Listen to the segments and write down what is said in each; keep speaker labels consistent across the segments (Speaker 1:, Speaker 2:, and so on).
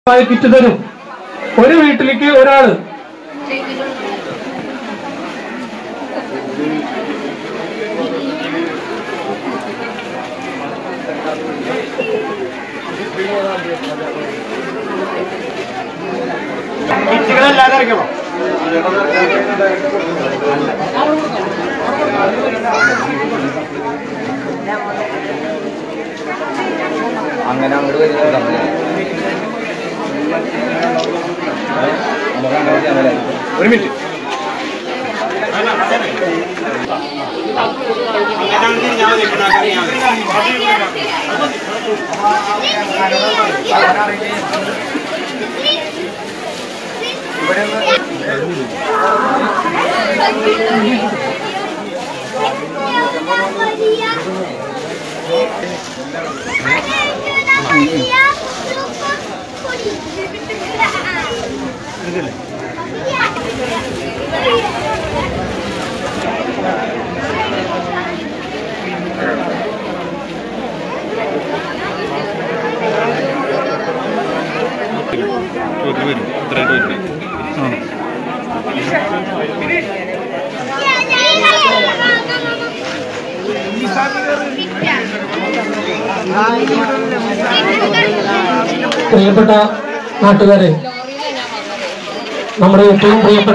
Speaker 1: Kit തരും ഒരു വീട്ടിലേക്ക് ഒരാള്
Speaker 2: കിറ്റുകളല്ലാതെ ഇറങ്ങണം
Speaker 3: അങ്ങനെ അങ്ങോട്ട് വരുന്നത്
Speaker 2: ഒരു മിനിറ്റ്
Speaker 1: പ്രിയപ്പെട്ട നാട്ടുകാരെ നമ്മുടെ ഏറ്റവും പ്രിയപ്പെട്ട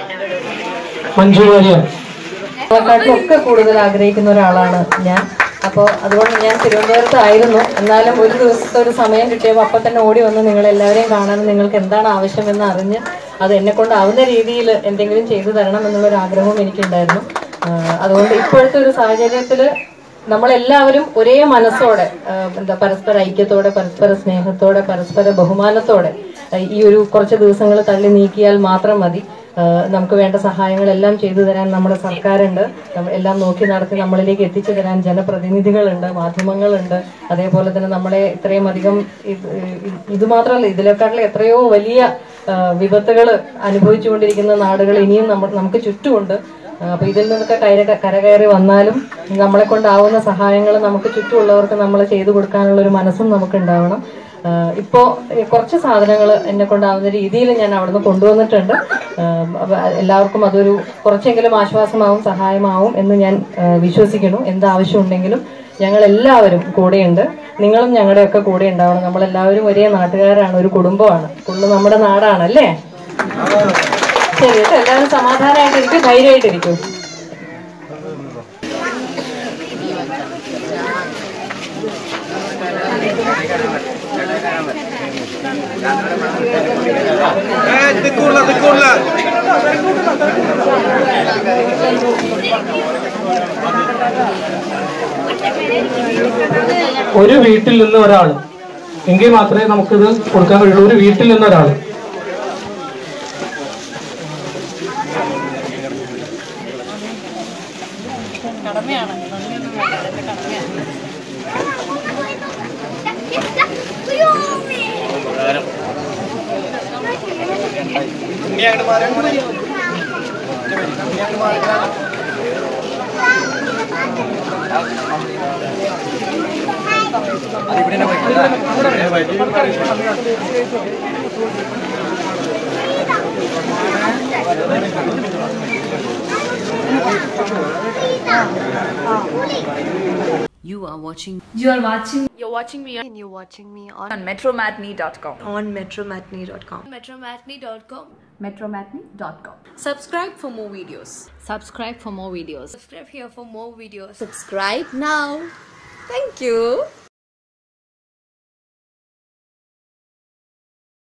Speaker 1: മഞ്ജു വാര്യർ
Speaker 4: പാലക്കാട്ടിലും ഒക്കെ കൂടുതൽ ആഗ്രഹിക്കുന്ന ഒരാളാണ് ഞാൻ അപ്പോൾ അതുകൊണ്ട് ഞാൻ തിരുവനന്തപുരത്തായിരുന്നു എന്നാലും ഒരു ദിവസത്തെ ഒരു സമയം കിട്ടിയപ്പോൾ അപ്പം തന്നെ ഓടി വന്ന് നിങ്ങളെല്ലാവരെയും കാണാൻ നിങ്ങൾക്ക് എന്താണ് ആവശ്യമെന്ന് അറിഞ്ഞ് അത് എന്നെ കൊണ്ടാവുന്ന രീതിയിൽ എന്തെങ്കിലും ചെയ്തു തരണം എന്നുള്ളൊരു ആഗ്രഹവും എനിക്കുണ്ടായിരുന്നു ആ, അതുകൊണ്ട് ഇപ്പോഴത്തെ ഒരു സാഹചര്യത്തിൽ നമ്മളെല്ലാവരും ഒരേ മനസ്സോടെ ആ, എന്താ പരസ്പര ഐക്യത്തോടെ പരസ്പര സ്നേഹത്തോടെ പരസ്പര ബഹുമാനത്തോടെ ആ, ഈ ഒരു കുറച്ച് ദിവസങ്ങൾ തള്ളി നീക്കിയാൽ മാത്രം മതി ആ, നമുക്ക് വേണ്ട സഹായങ്ങളെല്ലാം ചെയ്തു തരാൻ നമ്മുടെ സർക്കാരുണ്ട് നമ്മ- എല്ലാം നോക്കി നടത്തി നമ്മളിലേക്ക് എത്തിച്ചു തരാൻ ജനപ്രതിനിധികളുണ്ട് മാധ്യമങ്ങളുണ്ട് അതേപോലെ തന്നെ നമ്മളെ ഇത്രയും അധികം ഇത് ഇത് ഇത് മാത്രമല്ല ഇതിനെക്കാട്ടിലും എത്രയോ വലിയ വിപത്തുകൾ അനുഭവിച്ചുകൊണ്ടിരിക്കുന്ന നാടുകൾ ഇനിയും നമ്മ നമുക്ക് ചുറ്റുമുണ്ട് ആ, അപ്പൊ ഇതിൽ നിന്നൊക്കെ കര കരകയറി വന്നാലും നമ്മളെ കൊണ്ടാവുന്ന സഹായങ്ങൾ നമുക്ക് ചുറ്റുമുള്ളവർക്ക് നമ്മൾ ചെയ്തു കൊടുക്കാനുള്ള ഒരു മനസ്സും നമുക്ക് ഉണ്ടാവണം ആ, ഇപ്പോ ഏ, കുറച്ച് സാധനങ്ങൾ എന്നെ കൊണ്ടാവുന്ന രീതിയിൽ ഞാൻ അവിടുന്ന് കൊണ്ടുവന്നിട്ടുണ്ട് ആ, അപ്പൊ എല്ലാവർക്കും അതൊരു കുറച്ചെങ്കിലും ആശ്വാസമാവും സഹായമാവും എന്ന് ഞാൻ ആ, വിശ്വസിക്കുന്നു എന്താവശ്യമുണ്ടെങ്കിലും ഞങ്ങൾ എല്ലാവരും കൂടെയുണ്ട് നിങ്ങളും ഞങ്ങളുടെയൊക്കെ കൂടെ ഉണ്ടാവണം നമ്മളെല്ലാവരും ഒരേ നാട്ടുകാരാണ് ഒരു കുടുംബമാണ് ഫുള്ള് നമ്മുടെ നാടാണ് അല്ലേ ശരി കേട്ടോ എല്ലാവരും സമാധാനമായിട്ടിരിക്കും ധൈര്യമായിട്ടിരിക്കും
Speaker 2: തിക്കൂല തിക്കൂല
Speaker 1: ഒരു വീട്ടിൽ നിന്ന് ഒരാൾ എങ്കിൽ മാത്രമേ നമുക്കിത് കൊടുക്കാൻ കഴിയുള്ളൂ ഒരു വീട്ടിൽ നിന്ന് ഒരാൾ
Speaker 5: You are watching
Speaker 6: You are watching
Speaker 7: You're watching me and you're watching me on
Speaker 5: on metromatney.com.
Speaker 7: on metromatney.com.
Speaker 6: metromatney.com.
Speaker 5: Metromatney.com.
Speaker 7: Subscribe for more videos.
Speaker 5: Subscribe for more videos.
Speaker 6: Subscribe here for more videos.
Speaker 7: Subscribe now. Thank you.